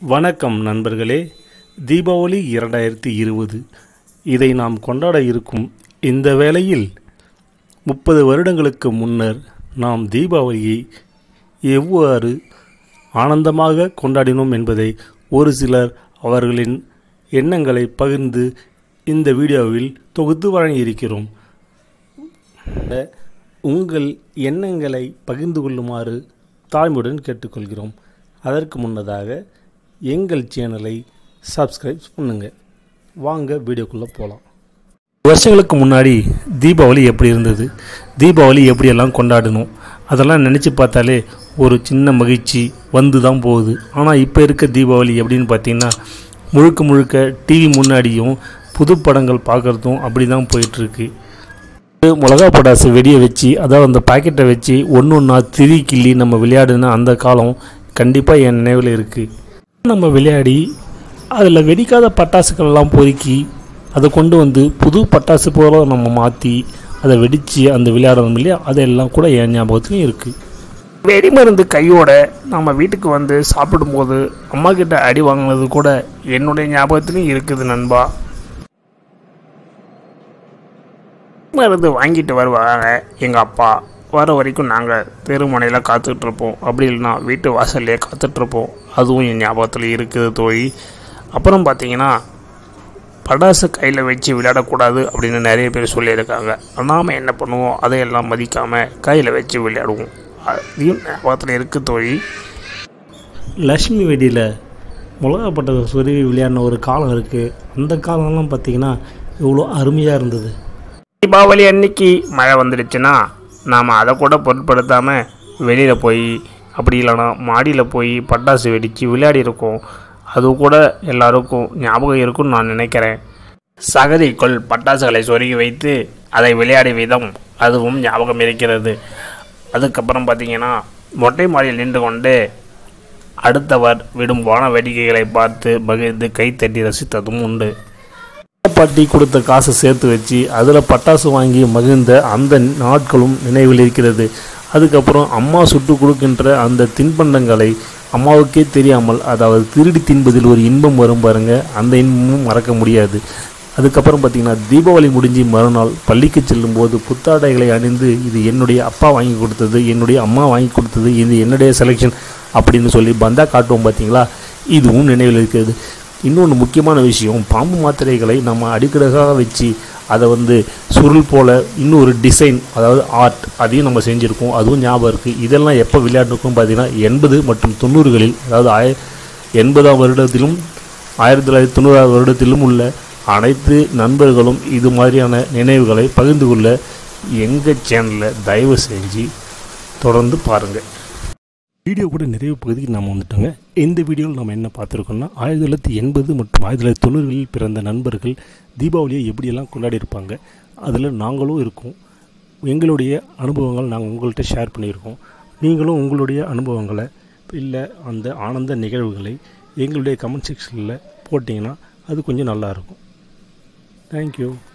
வணக்கம் நண்பர்களே தீபாவளி இரண்டாயிரத்தி இருபது இதை நாம் கொண்டாட இருக்கும் இந்த வேளையில் முப்பது வருடங்களுக்கு முன்னர் நாம் தீபாவளியை எவ்வாறு ஆனந்தமாக கொண்டாடினோம் என்பதை ஒரு சிலர் அவர்களின் எண்ணங்களை பகிர்ந்து இந்த வீடியோவில் தொகுத்து வழங்கியிருக்கிறோம் உங்கள் எண்ணங்களை பகிர்ந்து கொள்ளுமாறு தாழ்மையுடன் கேட்டுக்கொள்கிறோம் அதற்கு முன்னதாக எங்கள் சேனலை சப்ஸ்கிரைப் பண்ணுங்க வாங்க வீடியோக்குள்ளே போகலாம் வருஷங்களுக்கு முன்னாடி தீபாவளி எப்படி இருந்தது தீபாவளி எப்படியெல்லாம் கொண்டாடணும் அதெல்லாம் நினச்சி பார்த்தாலே ஒரு சின்ன மகிழ்ச்சி வந்து தான் போகுது ஆனால் இப்போ இருக்க தீபாவளி எப்படின்னு பார்த்தீங்கன்னா முழுக்க முழுக்க டிவி முன்னாடியும் புது படங்கள் பார்க்குறதும் அப்படி தான் போயிட்டுருக்கு மிளகா பட்டாசு வெடியை வச்சு அதாவது அந்த பாக்கெட்டை வச்சு ஒன்று ஒன்றா திரி கிள்ளி நம்ம விளையாடின அந்த காலம் கண்டிப்பாக என் நினைவில் இருக்குது நம்ம விளையாடி அதில் வெடிக்காத பட்டாசுக்கள்லாம் பொறுக்கி அதை கொண்டு வந்து புது பட்டாசு போல நம்ம மாற்றி அதை வெடித்து அந்த விளையாடணும் இல்லையா அதெல்லாம் கூட என் ஞாபகத்துலையும் இருக்குது வெடி மருந்து கையோட நம்ம வீட்டுக்கு வந்து சாப்பிடும்போது அம்மா கிட்ட அடி வாங்கினது கூட என்னுடைய ஞாபகத்துலையும் இருக்குது நண்பா மருந்து வாங்கிட்டு வருவாங்க எங்கள் அப்பா வர வரைக்கும் நாங்கள் தெருமுனையில் காத்துட்ருப்போம் அப்படி இல்லைன்னா வீட்டு வாசல்லையே காத்துட்ருப்போம் அதுவும் என் ஞாபகத்தில் இருக்குது தோழி அப்புறம் பார்த்தீங்கன்னா படாசு கையில் வச்சு விளையாடக்கூடாது அப்படின்னு நிறைய பேர் சொல்லியிருக்காங்க நாம என்ன பண்ணுவோம் அதையெல்லாம் மதிக்காமல் கையில் வச்சு விளையாடுவோம் அதையும் ஞாபகத்தில் இருக்குது தோழி லக்ஷ்மி வெடியில் மிளகா பட்டதை சொருவி விளையாடின ஒரு காலம் இருக்குது அந்த காலம்லாம் பார்த்தீங்கன்னா இவ்வளோ அருமையாக இருந்தது தீபாவளி அன்னைக்கு மழை வந்துடுச்சுன்னா நாம் அதை கூட பொருட்படுத்தாமல் வெளியில் போய் அப்படி இல்லைன்னா மாடியில் போய் பட்டாசு வெடித்து விளையாடி இருக்கோம் அது கூட எல்லாருக்கும் ஞாபகம் இருக்கும்னு நான் நினைக்கிறேன் சகதிக்குள் பட்டாசுகளை சொருகி வைத்து அதை விளையாடிய விதம் அதுவும் ஞாபகம் இருக்கிறது அதுக்கப்புறம் பார்த்தீங்கன்னா மொட்டை மாடியில் நின்று கொண்டு அடுத்தவர் விடும் வான வேடிக்கைகளை பார்த்து மகிழ்ந்து கைத்தட்டி ரசித்ததும் உண்டு பாட்டி கொடுத்த காசை சேர்த்து வச்சு அதில் பட்டாசு வாங்கி மகிழ்ந்த அந்த நாட்களும் நினைவில் இருக்கிறது அதுக்கப்புறம் அம்மா சுட்டு கொடுக்கின்ற அந்த தின்பண்டங்களை அம்மாவுக்கே தெரியாமல் அதாவது திருடி தின்பதில் ஒரு இன்பம் வரும் பாருங்க அந்த இன்பமும் மறக்க முடியாது அதுக்கப்புறம் பார்த்திங்கன்னா தீபாவளி முடிஞ்சு மறுநாள் பள்ளிக்கு செல்லும்போது புத்தாடைகளை அணிந்து இது என்னுடைய அப்பா வாங்கி கொடுத்தது என்னுடைய அம்மா வாங்கி கொடுத்தது இது என்னுடைய செலெக்ஷன் அப்படின்னு சொல்லி பந்தா காட்டுவோம் பார்த்தீங்களா இதுவும் நினைவில் இருக்கிறது இன்னொன்று முக்கியமான விஷயம் பாம்பு மாத்திரைகளை நம்ம அடிக்கடாக வச்சு அதை வந்து சுருள் போல் இன்னொரு டிசைன் அதாவது ஆர்ட் அதையும் நம்ம செஞ்சுருக்கோம் அதுவும் ஞாபகம் இருக்குது இதெல்லாம் எப்போ விளையாண்டுருக்கோம் பார்த்தீங்கன்னா எண்பது மற்றும் தொண்ணூறுகளில் அதாவது ஆய எண்பதாம் வருடத்திலும் ஆயிரத்தி தொள்ளாயிரத்தி தொண்ணூறாவது வருடத்திலும் உள்ள அனைத்து நண்பர்களும் இது மாதிரியான நினைவுகளை பகிர்ந்து கொள்ள எங்கள் சேனலில் தயவு செஞ்சு தொடர்ந்து பாருங்கள் வீடியோ கூட நிறைவு பகுதிக்கு நாம் வந்துட்டோங்க இந்த வீடியோவில் நம்ம என்ன பார்த்துருக்கோம்னா ஆயிரத்தி தொள்ளாயிரத்தி எண்பது மற்றும் ஆயிரத்தி தொள்ளாயிரத்தி தொண்ணூறுகளில் பிறந்த நண்பர்கள் தீபாவளியை எப்படியெல்லாம் கொண்டாடி இருப்பாங்க அதில் நாங்களும் இருக்கோம் எங்களுடைய அனுபவங்கள் நாங்கள் உங்கள்கிட்ட ஷேர் பண்ணியிருக்கோம் நீங்களும் உங்களுடைய அனுபவங்களை இல்லை அந்த ஆனந்த நிகழ்வுகளை எங்களுடைய கமெண்ட் செக்ஷனில் போட்டிங்கன்னா அது கொஞ்சம் நல்லாயிருக்கும் தேங்க்யூ